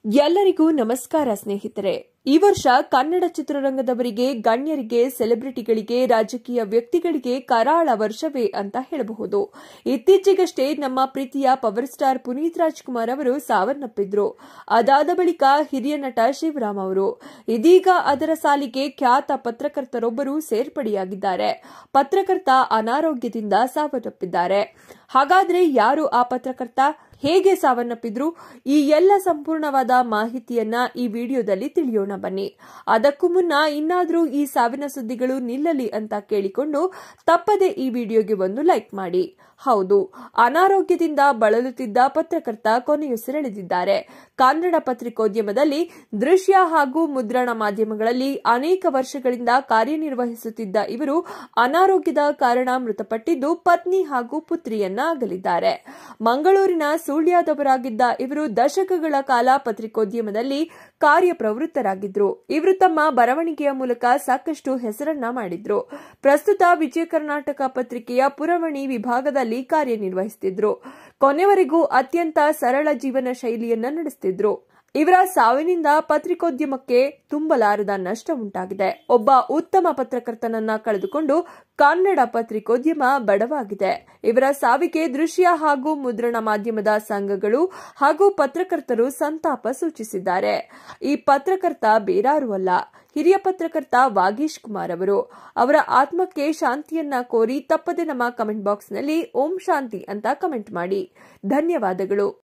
ಎಲ್ಲರಿಗೂ ನಮಸ್ಕಾರ ಸ್ನೇಹಿತರೆ ಈ ವರ್ಷ ಕನ್ನಡ ಚಿತ್ರರಂಗದವರಿಗೆ ಗಣ್ಯರಿಗೆ ಸೆಲೆಬ್ರಿಟಿಗಳಿಗೆ ರಾಜಕೀಯ ವ್ಯಕ್ತಿಗಳಿಗೆ ಕರಾಳ ವರ್ಷವೇ ಅಂತ ಹೇಳಬಹುದು ಇತ್ತೀಚೆಗಷ್ಟೇ ನಮ್ಮ ಪ್ರೀತಿಯ ಪವರ್ ಸ್ಟಾರ್ ಪುನೀತ್ ರಾಜ್ಕುಮಾರ್ ಅವರು ಸಾವನ್ನಪ್ಪಿದ್ರು ಅದಾದ ಬಳಿಕ ಹಿರಿಯ ನಟ ಶಿವರಾಮ್ ಅವರು ಇದೀಗ ಅದರ ಸಾಲಿಗೆ ಖ್ಯಾತ ಪತ್ರಕರ್ತರೊಬ್ಬರು ಸೇರ್ಪಡೆಯಾಗಿದ್ದಾರೆ ಪತ್ರಕರ್ತ ಅನಾರೋಗ್ಯದಿಂದ ಸಾವನ್ನಪ್ಪಿದ್ದಾರೆ ಹಾಗಾದ್ರೆ ಯಾರು ಆ ಪತ್ರಕರ್ತ ಹೇಗೆ ಸಾವನ್ನಪ್ಪಿದ್ರು ಈ ಎಲ್ಲ ಸಂಪೂರ್ಣವಾದ ಮಾಹಿತಿಯನ್ನ ಈ ವಿಡಿಯೋದಲ್ಲಿ ತಿಳಿಯೋಣ ಬನ್ನಿ ಅದಕ್ಕೂ ಮುನ್ನ ಇನ್ನಾದರೂ ಈ ಸಾವಿನ ಸುದ್ದಿಗಳು ನಿಲ್ಲಲಿ ಅಂತ ಕೇಳಿಕೊಂಡು ತಪ್ಪದೆ ಈ ವಿಡಿಯೋಗೆ ಒಂದು ಲೈಕ್ ಮಾಡಿ ಹೌದು ಅನಾರೋಗ್ಯದಿಂದ ಬಳಲುತ್ತಿದ್ದ ಪತ್ರಕರ್ತ ಕೊನೆಯುಸಿರೆಳೆದಿದ್ದಾರೆ ಕನ್ನಡ ಪತ್ರಿಕೋದ್ಯಮದಲ್ಲಿ ದೃಶ್ಯ ಹಾಗೂ ಮುದ್ರಣ ಮಾಧ್ಯಮಗಳಲ್ಲಿ ಅನೇಕ ವರ್ಷಗಳಿಂದ ಕಾರ್ಯನಿರ್ವಹಿಸುತ್ತಿದ್ದ ಇವರು ಅನಾರೋಗ್ಯದ ಕಾರಣ ಮೃತಪಟ್ಟಿದ್ದು ಪತ್ನಿ ಹಾಗೂ ಪುತ್ರಿಯನ್ನ ಅಗಲಿದ್ದಾರೆ ಮಂಗಳೂರಿನ ಸುಳ್ಯದವರಾಗಿದ್ದ ಇವರು ದಶಕಗಳ ಕಾಲ ಪತ್ರಿಕೋದ್ಯಮದಲ್ಲಿ ಕಾರ್ಯಪ್ರವೃತ್ತರಾಗಿದ್ರು ಇವರು ತಮ್ಮ ಬರವಣಿಗೆಯ ಮೂಲಕ ಸಾಕಷ್ಟು ಹೆಸರನ್ನ ಮಾಡಿದ್ರು ಪ್ರಸ್ತುತ ವಿಜಯ ಕರ್ನಾಟಕ ಪತ್ರಿಕೆಯ ಪುರವಣಿ ವಿಭಾಗದಲ್ಲಿ ಕಾರ್ಯನಿರ್ವಹಿಸುತ್ತಿದ್ರು ಕೊನೆವರೆಗೂ ಅತ್ಯಂತ ಸರಳ ಜೀವನ ಶೈಲಿಯನ್ನ ನಡೆಸುತ್ತಿದ್ರು ಇವರ ಸಾವಿನಿಂದ ಪತ್ರಿಕೋದ್ಯಮಕ್ಕೆ ತುಂಬಲಾರದ ನಷ್ಟ ಉಂಟಾಗಿದೆ ಒಬ್ಬ ಉತ್ತಮ ಪತ್ರಕರ್ತನನ್ನ ಕಳೆದುಕೊಂಡು ಕನ್ನಡ ಪತ್ರಿಕೋದ್ಯಮ ಬಡವಾಗಿದೆ ಇವರ ಸಾವಿಗೆ ದೃಶ್ಯ ಹಾಗೂ ಮುದ್ರಣ ಮಾಧ್ಯಮದ ಸಂಘಗಳು ಹಾಗೂ ಪತ್ರಕರ್ತರು ಸಂತಾಪ ಸೂಚಿಸಿದ್ದಾರೆ ಈ ಪತ್ರಕರ್ತ ಬೇರಾರೂ ಅಲ್ಲ ಹಿರಿಯ ಪತ್ರಕರ್ತ ವಾಗೀಶ್ ಕುಮಾರ್ ಅವರು ಅವರ ಆತ್ಮಕ್ಕೆ ಶಾಂತಿಯನ್ನ ಕೋರಿ ತಪ್ಪದೆ ನಮ್ಮ ಕಮೆಂಟ್ ಬಾಕ್ಸ್ನಲ್ಲಿ ಓಂ ಶಾಂತಿ ಅಂತ ಕಮೆಂಟ್ ಮಾಡಿ ಧನ್ಯವಾದಗಳು